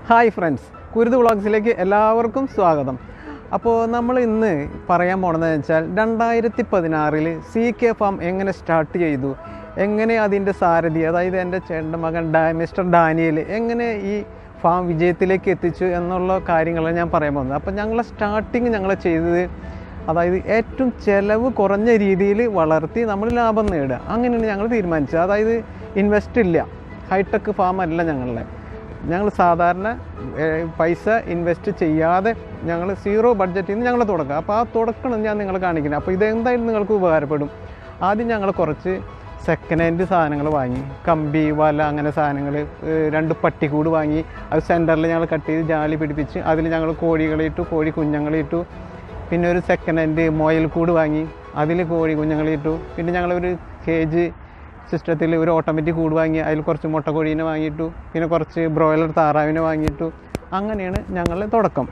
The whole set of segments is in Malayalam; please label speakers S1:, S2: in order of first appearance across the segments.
S1: ഹായ് ഫ്രണ്ട്സ് കുരുത് വ്ളോഗ്സിലേക്ക് എല്ലാവർക്കും സ്വാഗതം അപ്പോൾ നമ്മൾ ഇന്ന് പറയാൻ പോണതെന്ന് വെച്ചാൽ രണ്ടായിരത്തി പതിനാറിൽ സി കെ ഫാം എങ്ങനെ സ്റ്റാർട്ട് ചെയ്തു എങ്ങനെ അതിൻ്റെ സാരഥി അതായത് എൻ്റെ ചേട്ടൻ്റെ മകൻ ഡാ മിസ്റ്റർ ഡാനിയൽ എങ്ങനെ ഈ ഫാം വിജയത്തിലേക്ക് എത്തിച്ചു എന്നുള്ള കാര്യങ്ങളാണ് ഞാൻ പറയാൻ പോകുന്നത് അപ്പോൾ ഞങ്ങളെ സ്റ്റാർട്ടിങ് ഞങ്ങൾ ചെയ്തത് അതായത് ഏറ്റവും ചിലവ് കുറഞ്ഞ രീതിയിൽ വളർത്തി നമ്മൾ ലാഭം നേടുക അങ്ങനെയാണ് ഞങ്ങൾ തീരുമാനിച്ചത് അതായത് ഇൻവെസ്റ്റ് ഇല്ല ഹൈടെക് ഫാം അല്ല ഞങ്ങളുടെ ഞങ്ങൾ സാധാരണ ഏഹ്, പൈസ ഇൻവെസ്റ്റ് ചെയ്യാതെ ഞങ്ങൾ സീറോ ബഡ്ജറ്റിൽ നിന്ന് ഞങ്ങൾ തുടക്കുക അപ്പോൾ ആ തുടക്കണം ഞാൻ നിങ്ങളെ കാണിക്കുന്നത് അപ്പോൾ ഇതെന്തായാലും നിങ്ങൾക്ക് ഉപകാരപ്പെടും ആദ്യം ഞങ്ങൾ കുറച്ച് സെക്കൻഡ് ഹാൻഡ് സാധനങ്ങൾ വാങ്ങി കമ്പി വല അങ്ങനെ സാധനങ്ങൾ രണ്ട് പട്ടിക്കൂട് വാങ്ങി അത് സെൻറ്ററിൽ ഞങ്ങൾ കട്ട് ചെയ്ത് ജാലി പിടിപ്പിച്ച് അതിൽ ഞങ്ങൾ കോഴികളെ ഇട്ടു കോഴി കുഞ്ഞുങ്ങളെ ഇട്ടു പിന്നെ ഒരു സെക്കൻഡ് ഹാൻഡ് മോയിൽ കൂട് വാങ്ങി അതിൽ കോഴി കുഞ്ഞുങ്ങളെ ഇട്ടു പിന്നെ ഞങ്ങളൊരു കേജ് സിസ്റ്റത്തിൽ ഒരു ഓട്ടോമാറ്റിക് കൂട് വാങ്ങി അതിൽ കുറച്ച് മുട്ടക്കോഴീനെ വാങ്ങിയിട്ടു പിന്നെ കുറച്ച് ബ്രോയിലർ താറാവിനെ വാങ്ങിയിട്ടു അങ്ങനെയാണ് ഞങ്ങളുടെ തുടക്കം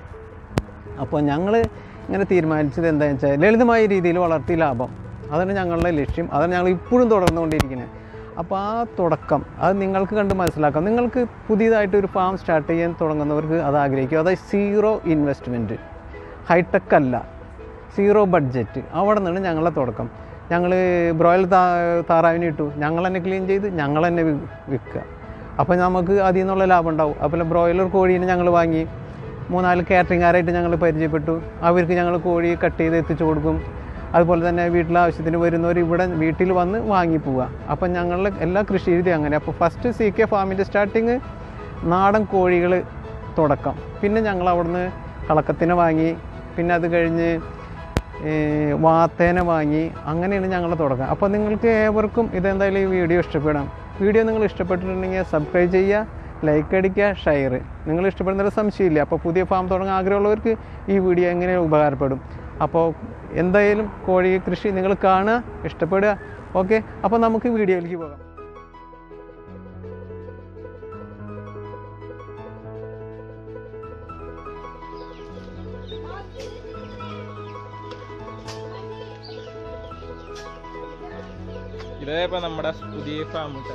S1: അപ്പോൾ ഞങ്ങൾ ഇങ്ങനെ തീരുമാനിച്ചത് എന്താണെന്ന് വെച്ചാൽ ലളിതമായ രീതിയിൽ വളർത്തി ലാഭം അതാണ് ഞങ്ങളുടെ ലക്ഷ്യം അതാണ് ഞങ്ങൾ ഇപ്പോഴും തുടർന്നുകൊണ്ടിരിക്കുന്നത് അപ്പോൾ ആ തുടക്കം അത് നിങ്ങൾക്ക് കണ്ട് മനസ്സിലാക്കാം നിങ്ങൾക്ക് പുതിയതായിട്ട് ഒരു ഫാം സ്റ്റാർട്ട് ചെയ്യാൻ തുടങ്ങുന്നവർക്ക് അത് ആഗ്രഹിക്കും അതായത് സീറോ ഇൻവെസ്റ്റ്മെൻറ്റ് ഹൈടെക് അല്ല സീറോ ബഡ്ജറ്റ് അവിടെ നിന്നാണ് ഞങ്ങളുടെ തുടക്കം ഞങ്ങൾ ബ്രോയിലർ താ താറാവിനെ ഇട്ടു ഞങ്ങൾ തന്നെ ക്ലീൻ ചെയ്ത് ഞങ്ങൾ തന്നെ വി- വിൽക്കുക അപ്പോൾ നമുക്ക് അതിൽ നിന്നുള്ള ലാഭം ഉണ്ടാവും അപ്പോൾ ബ്രോയിലർ കോഴീനെ ഞങ്ങൾ വാങ്ങി മൂന്നാല് കാറ്ററിംഗുകാരായിട്ട് ഞങ്ങൾ പരിചയപ്പെട്ടു അവർക്ക് ഞങ്ങൾ കോഴി കട്ട് ചെയ്ത് എത്തിച്ചു കൊടുക്കും അതുപോലെ തന്നെ വീട്ടിലെ ആവശ്യത്തിന് വരുന്നവർ ഇവിടെ വീട്ടിൽ വന്ന് വാങ്ങി പോവുക അപ്പം ഞങ്ങളുടെ എല്ലാ കൃഷി രീതി അങ്ങനെ അപ്പോൾ ഫസ്റ്റ് സി കെ ഫാമിൻ്റെ സ്റ്റാർട്ടിങ് നാടൻ കോഴികൾ തുടക്കം പിന്നെ ഞങ്ങൾ അവിടുന്ന് കളക്കത്തിനെ വാങ്ങി പിന്നെ അത് കഴിഞ്ഞ് ഈ വാത്തേനെ വാങ്ങി അങ്ങനെയാണ് ഞങ്ങൾ തുടക്കം അപ്പോൾ നിങ്ങൾക്ക് ഏവർക്കും ഇതെന്തായാലും ഈ വീഡിയോ ഇഷ്ടപ്പെടാം വീഡിയോ നിങ്ങൾ ഇഷ്ടപ്പെട്ടിട്ടുണ്ടെങ്കിൽ സബ്സ്ക്രൈബ് ചെയ്യുക ലൈക്ക് അടിക്കുക ഷെയർ നിങ്ങൾ ഇഷ്ടപ്പെടുന്നൊരു സംശയമില്ല അപ്പോൾ പുതിയ ഫാം തുടങ്ങാൻ ആഗ്രഹമുള്ളവർക്ക് ഈ വീഡിയോ എങ്ങനെ ഉപകാരപ്പെടും അപ്പോൾ എന്തായാലും കോഴി കൃഷി നിങ്ങൾ കാണുക ഇഷ്ടപ്പെടുക ഓക്കെ അപ്പോൾ നമുക്ക് വീഡിയോയിലേക്ക് പോകാം
S2: ഇതേപ്പോ നമ്മുടെ പുതിയ ഫാം കേട്ടോ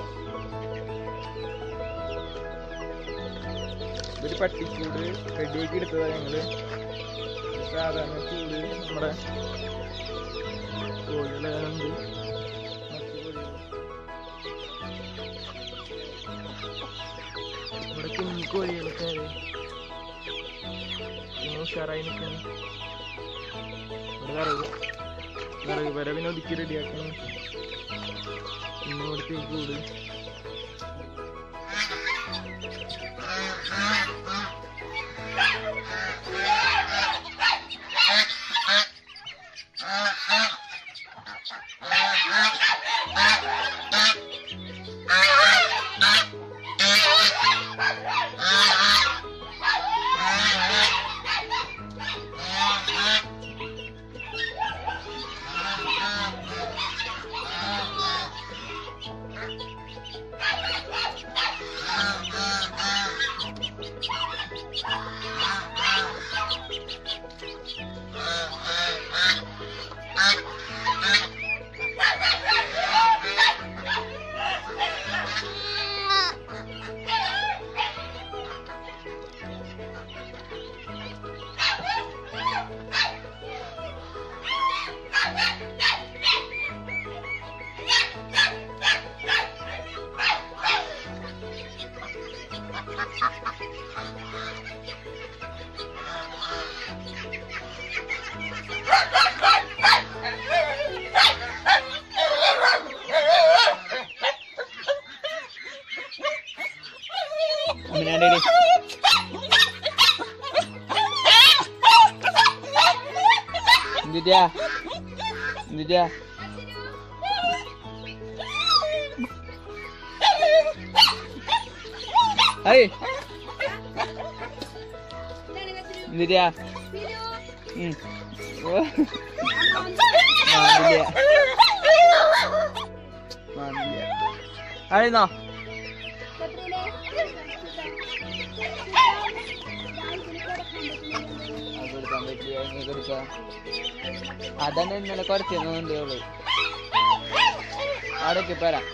S2: ഒരു പട്ടിക്കൂട് റെഡിയാക്കി എടുത്തതാ ഞങ്ങള് സാധാരണ കൂട് നമ്മുടെ കോഴികളുണ്ട് മറ്റു കോഴികൾ ഇവിടെ കുഞ്ഞു കോഴികളൊക്കെ ഇങ്ങനെ ഉഷാറായി നിൽക്കുന്നു ഇവിടെ വിറക് വിറക് വര പിന്നെ ഒതുക്കി റെഡിയാക്കണം ഇന്നോടത്തെ കൂട് എന്തിട്ടാ എന്തിട്ടാ അയ് എന്തിട്ടാ ഉം. ഓ. മാണ്ടില്ല മാണ്ടില്ല ആയിരുന്നോ അത് കൊടുക്കാൻ പറ്റിയ ഇങ്ങനെ കൊടുക്കാം അതന്നെ ഇന്നലെ കുറച്ച് തന്നേ ഉള്ളു അവിടേക്ക് പോരാ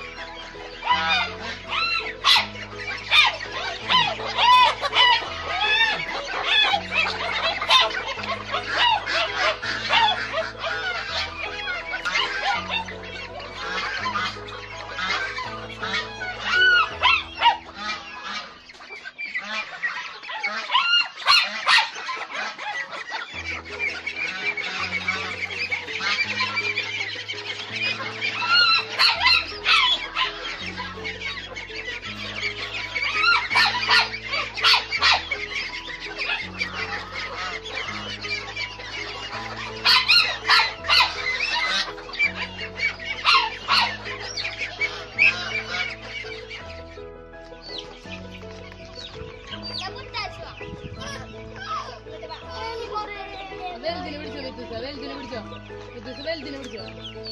S3: വെൽദിനെ പിടിച്ചോ വിത്തുസ് വെൽദിനെ പിടിച്ചോ വിത്തുസ് വെൽദിനെ പിടിച്ചോ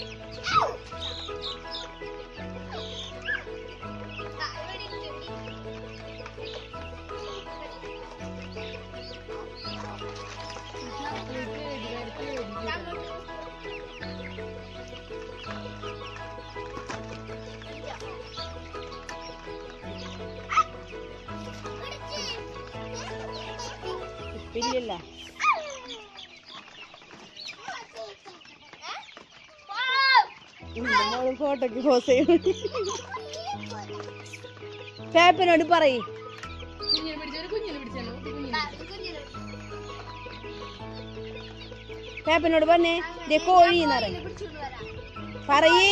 S4: ഇല്ലില്ല മോള് ഫോട്ടോക്ക് പോസ് ചെയ്യണം പേപ്പനോട് പറയ്
S3: കുഞ്ഞിനെ പിടിച്ചോ ഒരു കുഞ്ഞിനെ പിടിച്ചോ കുഞ്ഞിനെ
S4: പേപ്പനോട് പറഞ്ഞേ ദേ കോഴി എന്ന് പറയും പറയേ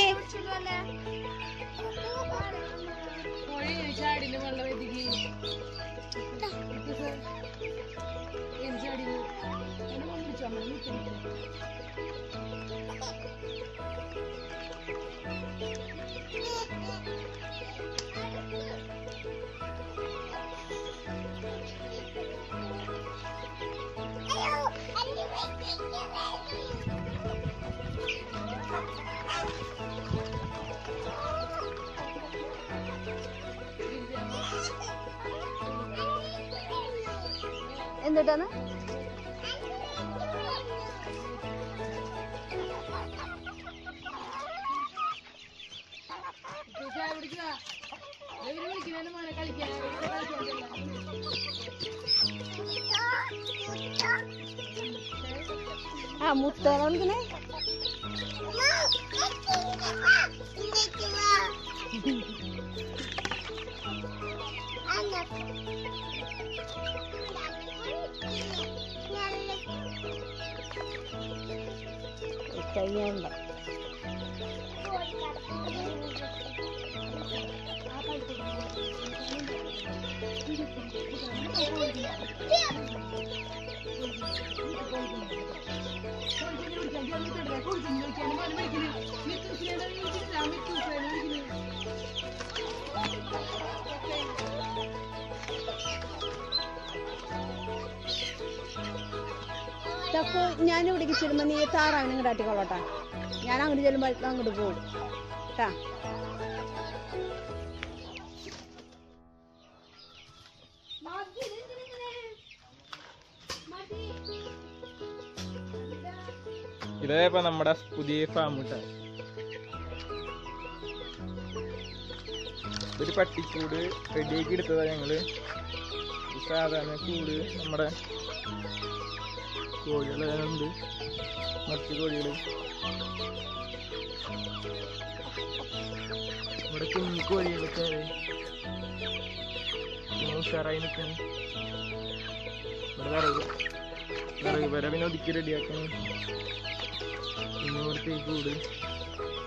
S3: കോഴി ഇങ്ങനെ ചാടിന് വെള്ളം എത്തിക്ക് വിത്തുസ് ഏത് ചാടിന് എന്നെ കൊണ്ട് പിടിച്ചോ അമ്മ നിൽക്കുന്നു
S4: എന്നിട്ടാണ്
S3: ചായ പിടിക്കുക ഇവര് വിളിക്കുന്നതിന് മോനെ കളിക്കാൻ ഇവര് കളിക്കാൻ
S4: ആ മുത്തേനെ വിളിക്കണേ കഴിഞ്ഞുണ്ടോ ചക്കു ഞാൻ ഇവിടേക്ക് ചെല്ലുമ്പോ നീ താറാവിനെ ഇങ്ങോട്ട് ആട്ടിക്കോളട്ടാ ഞാൻ അങ്ങോട്ട് ചെല്ലുമ്പോ അങ്ങോട്ട് പോകും കേട്ടാ
S2: ഇതേ ഇപ്പൊ നമ്മുടെ പുതിയ ഫാം കേട്ടോ ഒരു പട്ടിക്കൂട് റെഡിയാക്കി എടുത്തതാ ഞങ്ങള് ഈ സാധാരണ കൂട് നമ്മുടെ കോഴികളുണ്ട് മറ്റു കോഴികള് നമ്മുടെ കുഞ്ഞു കോഴികളൊക്കെ ഇങ്ങനെ ഉഷാറായി നിൽക്കുന്നു ഇവിടെ വിറക് വിറക് വരെ പിന്നെ ഒതുക്കി റെഡിയാക്കണം പിന്നെ ഇവിടുത്തെ ഈ കൂട്